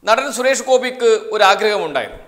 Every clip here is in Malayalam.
നടൻ സുരേഷ് ഗോപിക്ക് ഒരു ആഗ്രഹമുണ്ടായിരുന്നു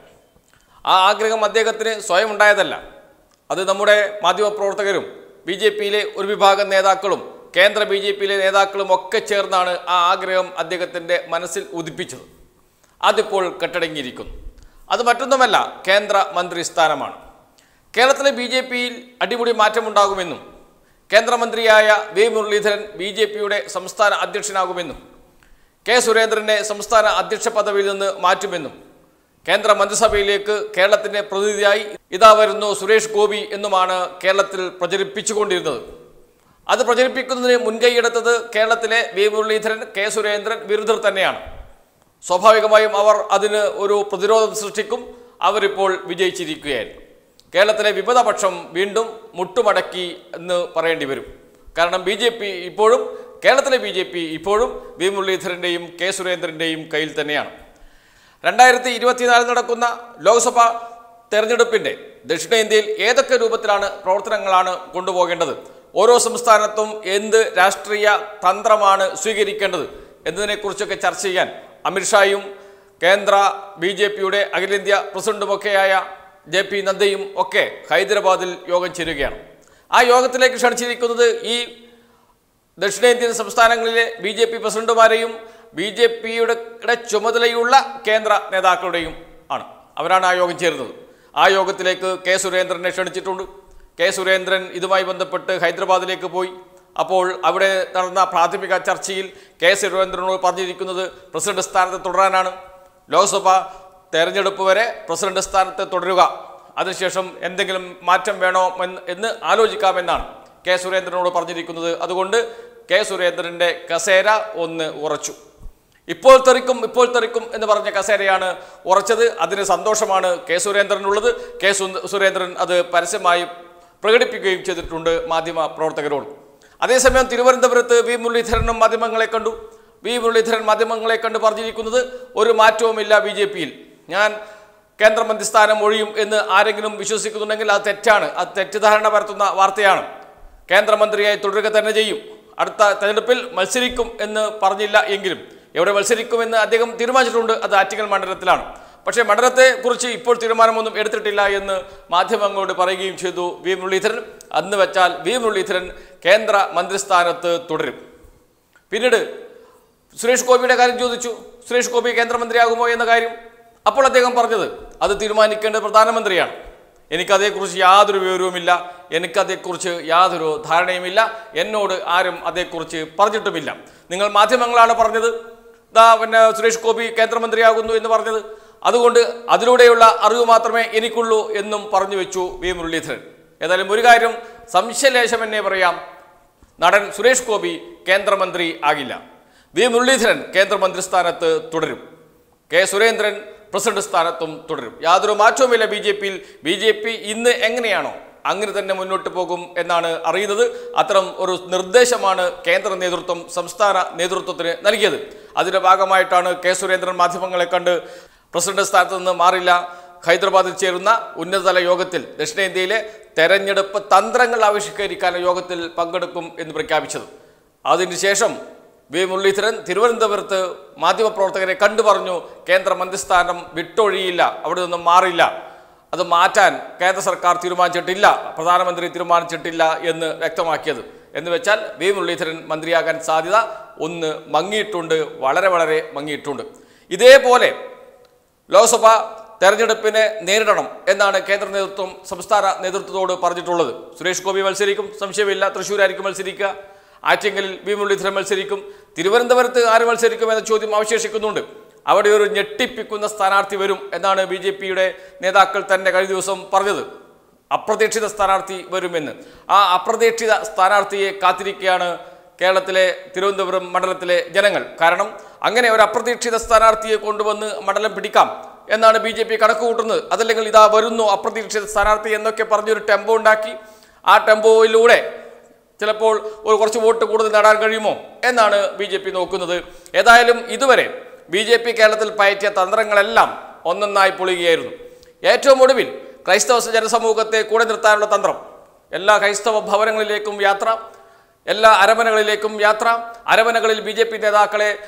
ആ ആഗ്രഹം അദ്ദേഹത്തിന് സ്വയം ഉണ്ടായതല്ല അത് നമ്മുടെ മാധ്യമപ്രവർത്തകരും ബി ജെ പിയിലെ ഒരു വിഭാഗം നേതാക്കളും കേന്ദ്ര ബി ജെ പിയിലെ നേതാക്കളും ഒക്കെ ചേർന്നാണ് ആ ആഗ്രഹം അദ്ദേഹത്തിൻ്റെ മനസ്സിൽ ഉദിപ്പിച്ചത് അതിപ്പോൾ കെട്ടടങ്ങിയിരിക്കുന്നു അത് മറ്റൊന്നുമല്ല കേന്ദ്ര മന്ത്രി സ്ഥാനമാണ് കേരളത്തിലെ ബി ജെ പിയിൽ അടിമുടി മാറ്റമുണ്ടാകുമെന്നും കേന്ദ്രമന്ത്രിയായ വി മുരളീധരൻ ബി ജെ പിയുടെ സംസ്ഥാന അധ്യക്ഷനാകുമെന്നും കെ സുരേന്ദ്രനെ സംസ്ഥാന അധ്യക്ഷ പദവിയിൽ നിന്ന് മാറ്റുമെന്നും കേന്ദ്ര മന്ത്രിസഭയിലേക്ക് കേരളത്തിന്റെ പ്രതിനിധിയായി ഇതാ വരുന്നു സുരേഷ് ഗോപി എന്നുമാണ് കേരളത്തിൽ പ്രചരിപ്പിച്ചുകൊണ്ടിരുന്നത് അത് പ്രചരിപ്പിക്കുന്നതിന് മുൻകൈയെടുത്തത് കേരളത്തിലെ വി മുരളീധരൻ കെ സുരേന്ദ്രൻ വിരുദ്ധർ തന്നെയാണ് സ്വാഭാവികമായും അവർ അതിന് ഒരു പ്രതിരോധം സൃഷ്ടിക്കും അവരിപ്പോൾ വിജയിച്ചിരിക്കുകയായിരുന്നു കേരളത്തിലെ വിമതപക്ഷം വീണ്ടും മുട്ടുമടക്കി എന്ന് പറയേണ്ടി വരും കാരണം ബി ജെ പി ഇപ്പോഴും കേരളത്തിലെ ബി ജെ പി ഇപ്പോഴും വി മുരളീധരൻ്റെയും കെ സുരേന്ദ്രൻ്റെയും കയ്യിൽ തന്നെയാണ് രണ്ടായിരത്തി ഇരുപത്തിനാലിൽ നടക്കുന്ന ലോക്സഭാ തെരഞ്ഞെടുപ്പിൻ്റെ ദക്ഷിണേന്ത്യയിൽ ഏതൊക്കെ രൂപത്തിലാണ് പ്രവർത്തനങ്ങളാണ് കൊണ്ടുപോകേണ്ടത് ഓരോ സംസ്ഥാനത്തും എന്ത് രാഷ്ട്രീയ തന്ത്രമാണ് സ്വീകരിക്കേണ്ടത് എന്നതിനെക്കുറിച്ചൊക്കെ ചർച്ച ചെയ്യാൻ അമിത്ഷായും കേന്ദ്ര ബി ജെ പിയുടെ അഖിലേന്ത്യാ പ്രസിഡന്റുമൊക്കെയായ ജെ പി നദ്ദയും ഒക്കെ ഹൈദരാബാദിൽ യോഗം ചേരുകയാണ് ആ യോഗത്തിലേക്ക് ക്ഷണിച്ചിരിക്കുന്നത് ഈ ദക്ഷിണേന്ത്യൻ സംസ്ഥാനങ്ങളിലെ ബി ജെ പി പ്രസിഡന്റുമാരെയും ബി ജെ പിയുടെ ചുമതലയുള്ള കേന്ദ്ര നേതാക്കളുടെയും ആണ് അവരാണ് ആ യോഗം ചേരുന്നത് ആ യോഗത്തിലേക്ക് കെ സുരേന്ദ്രനെ ക്ഷണിച്ചിട്ടുണ്ട് കെ സുരേന്ദ്രൻ ഇതുമായി ബന്ധപ്പെട്ട് ഹൈദരാബാദിലേക്ക് പോയി അപ്പോൾ അവിടെ നടന്ന പ്രാഥമിക ചർച്ചയിൽ കെ സുരേന്ദ്രനോട് പറഞ്ഞിരിക്കുന്നത് പ്രസിഡന്റ് സ്ഥാനത്ത് തുടരാനാണ് ലോക്സഭ തെരഞ്ഞെടുപ്പ് വരെ പ്രസിഡന്റ് സ്ഥാനത്ത് തുടരുക അതിനുശേഷം എന്തെങ്കിലും മാറ്റം വേണോ എന്ന് എന്ന് ആലോചിക്കാമെന്നാണ് കെ സുരേന്ദ്രനോട് പറഞ്ഞിരിക്കുന്നത് അതുകൊണ്ട് കെ സുരേന്ദ്രൻ്റെ കസേര ഒന്ന് ഉറച്ചു ഇപ്പോൾ തെറിക്കും ഇപ്പോൾ തെറിക്കും എന്ന് പറഞ്ഞ കസേരയാണ് ഉറച്ചത് അതിന് സന്തോഷമാണ് കെ സുരേന്ദ്രനുള്ളത് കെ സു- സുരേന്ദ്രൻ അത് പരസ്യമായി പ്രകടിപ്പിക്കുകയും ചെയ്തിട്ടുണ്ട് മാധ്യമ പ്രവർത്തകരോട് അതേസമയം തിരുവനന്തപുരത്ത് വി മുരളീധരനും മാധ്യമങ്ങളെ കണ്ടു വി മുരളീധരൻ മാധ്യമങ്ങളെ കണ്ട് പറഞ്ഞിരിക്കുന്നത് ഒരു മാറ്റവുമില്ല ബി ജെ പിയിൽ ഞാൻ കേന്ദ്രമന്ത്രി സ്ഥാനം ഒഴിയും എന്ന് ആരെങ്കിലും വിശ്വസിക്കുന്നുണ്ടെങ്കിൽ അത് തെറ്റാണ് അത് തെറ്റിദ്ധാരണ പരത്തുന്ന വാർത്തയാണ് കേന്ദ്രമന്ത്രിയായി തുടരുക തന്നെ ചെയ്യും അടുത്ത തെരഞ്ഞെടുപ്പിൽ മത്സരിക്കും എന്ന് പറഞ്ഞില്ല എങ്കിലും എവിടെ മത്സരിക്കുമെന്ന് അദ്ദേഹം തീരുമാനിച്ചിട്ടുണ്ട് അത് ആറ്റിങ്ങൽ മണ്ഡലത്തിലാണ് പക്ഷേ മണ്ഡലത്തെ കുറിച്ച് ഇപ്പോൾ തീരുമാനമൊന്നും എടുത്തിട്ടില്ല എന്ന് മാധ്യമങ്ങളോട് പറയുകയും ചെയ്തു വി മുരളീധരൻ അന്ന് വെച്ചാൽ വി മുരളീധരൻ കേന്ദ്ര മന്ത്രിസ്ഥാനത്ത് തുടരും പിന്നീട് സുരേഷ് ഗോപിയുടെ കാര്യം ചോദിച്ചു സുരേഷ് ഗോപി കേന്ദ്രമന്ത്രിയാകുമോ എന്ന കാര്യം അപ്പോൾ അദ്ദേഹം പറഞ്ഞത് അത് തീരുമാനിക്കേണ്ടത് പ്രധാനമന്ത്രിയാണ് എനിക്കതേക്കുറിച്ച് യാതൊരു വിവരവുമില്ല എനിക്കതേക്കുറിച്ച് യാതൊരു ധാരണയുമില്ല എന്നോട് ആരും അതേക്കുറിച്ച് പറഞ്ഞിട്ടുമില്ല നിങ്ങൾ മാധ്യമങ്ങളാണ് പറഞ്ഞത് ദാ പിന്നെ സുരേഷ് ഗോപി കേന്ദ്രമന്ത്രിയാകുന്നു എന്ന് പറഞ്ഞത് അതുകൊണ്ട് അതിലൂടെയുള്ള അറിവ് മാത്രമേ എനിക്കുള്ളൂ എന്നും പറഞ്ഞു വെച്ചു വി മുരളീധരൻ ഏതായാലും ഒരു കാര്യം സംശയലേശം എന്നെ പറയാം നടൻ സുരേഷ് ഗോപി കേന്ദ്രമന്ത്രി ആകില്ല വി മുരളീധരൻ കേന്ദ്രമന്ത്രി സ്ഥാനത്ത് തുടരും കെ സുരേന്ദ്രൻ പ്രസിഡന്റ് സ്ഥാനത്തും തുടരും യാതൊരു മാറ്റവുമില്ല ബി ജെ പിയിൽ ബി ജെ പി ഇന്ന് എങ്ങനെയാണോ അങ്ങനെ തന്നെ മുന്നോട്ട് പോകും എന്നാണ് അറിയുന്നത് അത്തരം ഒരു നിർദ്ദേശമാണ് കേന്ദ്ര നേതൃത്വം സംസ്ഥാന നേതൃത്വത്തിന് നൽകിയത് അതിന്റെ ഭാഗമായിട്ടാണ് കെ സുരേന്ദ്രൻ മാധ്യമങ്ങളെ കണ്ട് പ്രസിഡന്റ് സ്ഥാനത്ത് നിന്ന് മാറില്ല ഹൈദരാബാദിൽ ചേരുന്ന ഉന്നതതല യോഗത്തിൽ ദക്ഷിണേന്ത്യയിലെ തെരഞ്ഞെടുപ്പ് തന്ത്രങ്ങൾ ആവിഷ്കരിക്കാനുള്ള യോഗത്തിൽ പങ്കെടുക്കും എന്ന് പ്രഖ്യാപിച്ചത് അതിനുശേഷം വി മുരളീധരൻ തിരുവനന്തപുരത്ത് മാധ്യമപ്രവർത്തകരെ കണ്ടു പറഞ്ഞു കേന്ദ്ര മന്ത്രിസ്ഥാനം വിട്ടൊഴിയില്ല അവിടെ നിന്നും മാറില്ല അത് മാറ്റാൻ കേന്ദ്ര സർക്കാർ തീരുമാനിച്ചിട്ടില്ല പ്രധാനമന്ത്രി തീരുമാനിച്ചിട്ടില്ല എന്ന് വ്യക്തമാക്കിയത് എന്ന് വെച്ചാൽ വി മുരളീധരൻ മന്ത്രിയാകാൻ സാധ്യത ഒന്ന് മങ്ങിയിട്ടുണ്ട് വളരെ വളരെ മങ്ങിയിട്ടുണ്ട് ഇതേപോലെ ലോക്സഭ തെരഞ്ഞെടുപ്പിനെ നേരിടണം എന്നാണ് കേന്ദ്ര നേതൃത്വം സംസ്ഥാന നേതൃത്വത്തോട് പറഞ്ഞിട്ടുള്ളത് സുരേഷ് ഗോപി മത്സരിക്കും സംശയമില്ല തൃശ്ശൂരായിരിക്കും മത്സരിക്കുക ആറ്റിങ്ങലിൽ വി മുരളീധരൻ മത്സരിക്കും തിരുവനന്തപുരത്ത് ആര് മത്സരിക്കും എന്ന ചോദ്യം അവശേഷിക്കുന്നുണ്ട് അവിടെ ഒരു ഞെട്ടിപ്പിക്കുന്ന സ്ഥാനാർത്ഥി വരും എന്നാണ് ബി ജെ പിയുടെ നേതാക്കൾ തന്നെ കഴിഞ്ഞ ദിവസം പറഞ്ഞത് അപ്രതീക്ഷിത സ്ഥാനാർത്ഥി വരുമെന്ന് ആ അപ്രതീക്ഷിത സ്ഥാനാർത്ഥിയെ കാത്തിരിക്കുകയാണ് കേരളത്തിലെ തിരുവനന്തപുരം മണ്ഡലത്തിലെ ജനങ്ങൾ കാരണം അങ്ങനെ ഒരു അപ്രതീക്ഷിത സ്ഥാനാർത്ഥിയെ കൊണ്ടുവന്ന് മണ്ഡലം പിടിക്കാം എന്നാണ് ബി ജെ പി കണക്ക് കൂട്ടുന്നത് അതല്ലെങ്കിൽ ഇതാ വരുന്നു അപ്രതീക്ഷിത സ്ഥാനാർത്ഥി എന്നൊക്കെ പറഞ്ഞൊരു ടെമ്പോ ഉണ്ടാക്കി ആ ടെമ്പോയിലൂടെ ചിലപ്പോൾ ഒരു കുറച്ച് വോട്ട് കൂടുതൽ നേടാൻ കഴിയുമോ എന്നാണ് ബി ജെ പി നോക്കുന്നത് ഏതായാലും ഇതുവരെ ബി ജെ പി കേരളത്തിൽ പയറ്റിയ തന്ത്രങ്ങളെല്ലാം ഒന്നൊന്നായി പൊളിയുകയായിരുന്നു ഏറ്റവും ഒടുവിൽ ക്രൈസ്തവ ജനസമൂഹത്തെ കൂടെ നിർത്താനുള്ള തന്ത്രം എല്ലാ ക്രൈസ്തവ ഭവനങ്ങളിലേക്കും യാത്ര എല്ലാ അരമനകളിലേക്കും യാത്ര അരമനകളിൽ ബി ജെ പി നേതാക്കളെ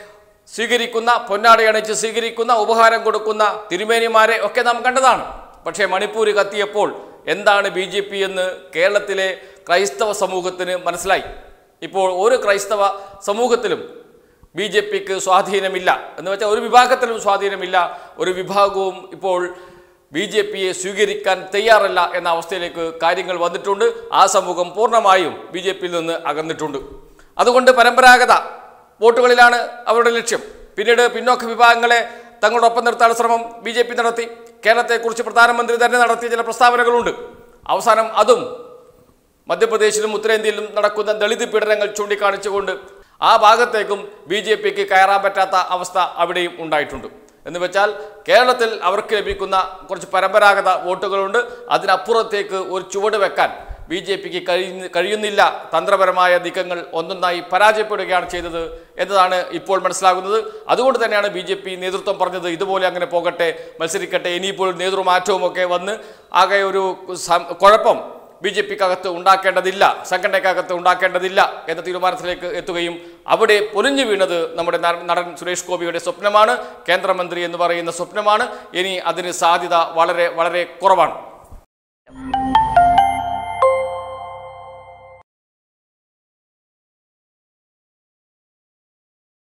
സ്വീകരിക്കുന്ന പൊന്നാടയണിച്ച് സ്വീകരിക്കുന്ന ഉപഹാരം കൊടുക്കുന്ന തിരുമേനിമാരെ ഒക്കെ നാം കണ്ടതാണ് പക്ഷേ മണിപ്പൂർ കത്തിയപ്പോൾ എന്താണ് ബി ജെ പി എന്ന് കേരളത്തിലെ ക്രൈസ്തവ സമൂഹത്തിന് മനസ്സിലായി ഇപ്പോൾ ഒരു ക്രൈസ്തവ സമൂഹത്തിലും ബി ജെ പിക്ക് സ്വാധീനമില്ല എന്ന് വെച്ചാൽ ഒരു വിഭാഗത്തിലും സ്വാധീനമില്ല ഒരു വിഭാഗവും ഇപ്പോൾ ബി ജെ പിയെ സ്വീകരിക്കാൻ തയ്യാറല്ല എന്ന അവസ്ഥയിലേക്ക് കാര്യങ്ങൾ വന്നിട്ടുണ്ട് ആ സമൂഹം പൂർണ്ണമായും ബി ജെ പിയിൽ നിന്ന് അകന്നിട്ടുണ്ട് അതുകൊണ്ട് പരമ്പരാഗത വോട്ടുകളിലാണ് അവരുടെ ലക്ഷ്യം പിന്നീട് പിന്നോക്ക വിഭാഗങ്ങളെ തങ്ങളോടൊപ്പം നിർത്താനുള്ള ശ്രമം ബി ജെ പി നടത്തി കേരളത്തെക്കുറിച്ച് പ്രധാനമന്ത്രി തന്നെ നടത്തിയ ചില പ്രസ്താവനകളുണ്ട് അവസാനം അതും മധ്യപ്രദേശിലും ഉത്തരേന്ത്യയിലും നടക്കുന്ന ദളിത് പീഡനങ്ങൾ ചൂണ്ടിക്കാണിച്ചുകൊണ്ട് ആ ഭാഗത്തേക്കും ബി ജെ പിക്ക് കയറാൻ പറ്റാത്ത അവസ്ഥ അവിടെയും ഉണ്ടായിട്ടുണ്ട് എന്ന് വെച്ചാൽ കേരളത്തിൽ അവർക്ക് ലഭിക്കുന്ന കുറച്ച് പരമ്പരാഗത വോട്ടുകളുണ്ട് അതിനപ്പുറത്തേക്ക് ഒരു ചുവട് വെക്കാൻ ബി ജെ പിക്ക് കഴിയുന്ന കഴിയുന്നില്ല തന്ത്രപരമായ നീക്കങ്ങൾ ഒന്നൊന്നായി പരാജയപ്പെടുകയാണ് ചെയ്തത് എന്നതാണ് ഇപ്പോൾ മനസ്സിലാകുന്നത് അതുകൊണ്ട് തന്നെയാണ് ബി ജെ പി നേതൃത്വം പറഞ്ഞത് ഇതുപോലെ അങ്ങനെ പോകട്ടെ മത്സരിക്കട്ടെ ഇനിയിപ്പോൾ നേതൃമാറ്റവും ഒക്കെ വന്ന് ആകെ ഒരു സം- കുഴപ്പം ബി ജെ പിക്കകത്ത് ഉണ്ടാക്കേണ്ടതില്ല സംഘടനയ്ക്കകത്ത് ഉണ്ടാക്കേണ്ടതില്ല എന്ന തീരുമാനത്തിലേക്ക് എത്തുകയും അവിടെ പൊലിഞ്ഞു വീണത് നമ്മുടെ നടൻ നടൻ സുരേഷ് ഗോപിയുടെ സ്വപ്നമാണ് കേന്ദ്രമന്ത്രി എന്ന് പറയുന്ന സ്വപ്നമാണ് ഇനി അതിന് സാധ്യത വളരെ വളരെ കുറവാണ്